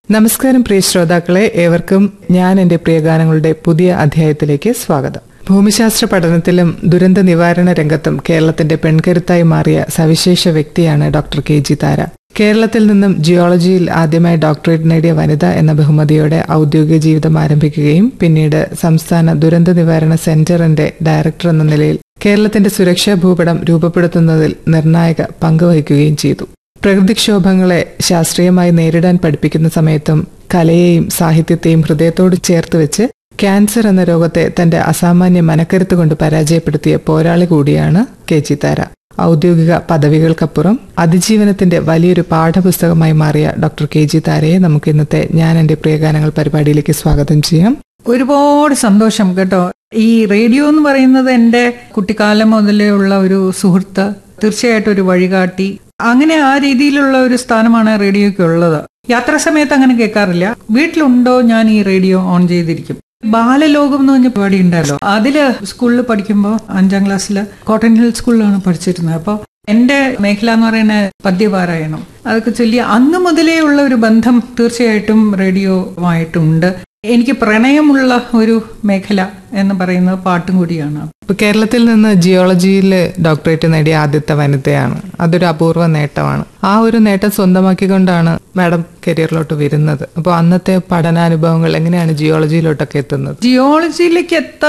നമസ്കാരം പ്രിയ ശ്രോതാക്കളെ ഏവർക്കും ഞാൻ എന്റെ പ്രിയഗാനങ്ങളുടെ പുതിയ അധ്യായത്തിലേക്ക് സ്വാഗതം ഭൂമിശാസ്ത്ര പഠനത്തിലും ദുരന്ത നിവാരണ രംഗത്തും കേരളത്തിന്റെ പെൺകരുത്തായി മാറിയ സവിശേഷ വ്യക്തിയാണ് ഡോക്ടർ കെ ജി താര കേരളത്തിൽ നിന്നും ജിയോളജിയിൽ ആദ്യമായി ഡോക്ടറേറ്റ് നേടിയ വനിത എന്ന ബഹുമതിയോടെ ഔദ്യോഗിക ജീവിതം ആരംഭിക്കുകയും പിന്നീട് സംസ്ഥാന ദുരന്ത നിവാരണ സെന്ററിന്റെ ഡയറക്ടർ എന്ന നിലയിൽ കേരളത്തിന്റെ സുരക്ഷാ ഭൂപടം രൂപപ്പെടുത്തുന്നതിൽ നിർണായക പങ്കുവഹിക്കുകയും ചെയ്തു പ്രകൃതിക്ഷോഭങ്ങളെ ശാസ്ത്രീയമായി നേരിടാൻ പഠിപ്പിക്കുന്ന സമയത്തും കലയെയും സാഹിത്യത്തെയും ഹൃദയത്തോട് ചേർത്ത് വെച്ച് ക്യാൻസർ എന്ന രോഗത്തെ തന്റെ അസാമാന്യ മനക്കരുത്ത് കൊണ്ട് പരാജയപ്പെടുത്തിയ പോരാളി കൂടിയാണ് കെ ജി താര ഔദ്യോഗിക പദവികൾക്കപ്പുറം അതിജീവനത്തിന്റെ വലിയൊരു പാഠപുസ്തകമായി മാറിയ ഡോക്ടർ കെ ജി താരയെ നമുക്ക് ഇന്നത്തെ ഞാൻ എന്റെ പ്രിയഗാനങ്ങൾ പരിപാടിയിലേക്ക് സ്വാഗതം ചെയ്യാം ഒരുപാട് സന്തോഷം കേട്ടോ ഈ റേഡിയോ എന്ന് പറയുന്നത് എൻ്റെ കുട്ടിക്കാലം മുതലേ ഉള്ള ഒരു സുഹൃത്ത് തീർച്ചയായിട്ടും ഒരു വഴികാട്ടി അങ്ങനെ ആ രീതിയിലുള്ള ഒരു സ്ഥാനമാണ് റേഡിയോയ്ക്ക് ഉള്ളത് യാത്രാ സമയത്ത് അങ്ങനെ കേൾക്കാറില്ല വീട്ടിലുണ്ടോ ഞാൻ ഈ റേഡിയോ ഓൺ ചെയ്തിരിക്കും ബാലലോകം എന്ന് പറഞ്ഞ പരിപാടി ഉണ്ടല്ലോ അതില് സ്കൂളിൽ പഠിക്കുമ്പോൾ അഞ്ചാം ക്ലാസ്സിൽ കോട്ടൺ ഹിൽ സ്കൂളിലാണ് പഠിച്ചിരുന്നത് അപ്പോൾ എന്റെ മേഖല എന്ന് പറയുന്നത് പദ്യപാരായണം അതൊക്കെ ചൊല്ലി അന്ന് മുതലേ ഉള്ള ഒരു ബന്ധം തീർച്ചയായിട്ടും റേഡിയോമായിട്ടുണ്ട് എനിക്ക് പ്രണയമുള്ള ഒരു മേഖല എന്ന് പറയുന്നത് പാട്ടും കൂടിയാണ് ഇപ്പൊ കേരളത്തിൽ നിന്ന് ജിയോളജിയിൽ ഡോക്ടറേറ്റ് നേടിയ ആദ്യത്തെ വനിതയാണ് അതൊരു അപൂർവ നേട്ടമാണ് ആ ഒരു നേട്ടം സ്വന്തമാക്കിക്കൊണ്ടാണ് മാഡം കരിയറിലോട്ട് വരുന്നത് അപ്പോൾ അന്നത്തെ പഠനാനുഭവങ്ങൾ എങ്ങനെയാണ് ജിയോളജിയിലോട്ടൊക്കെ എത്തുന്നത് ജിയോളജിയിലേക്ക് എത്താൻ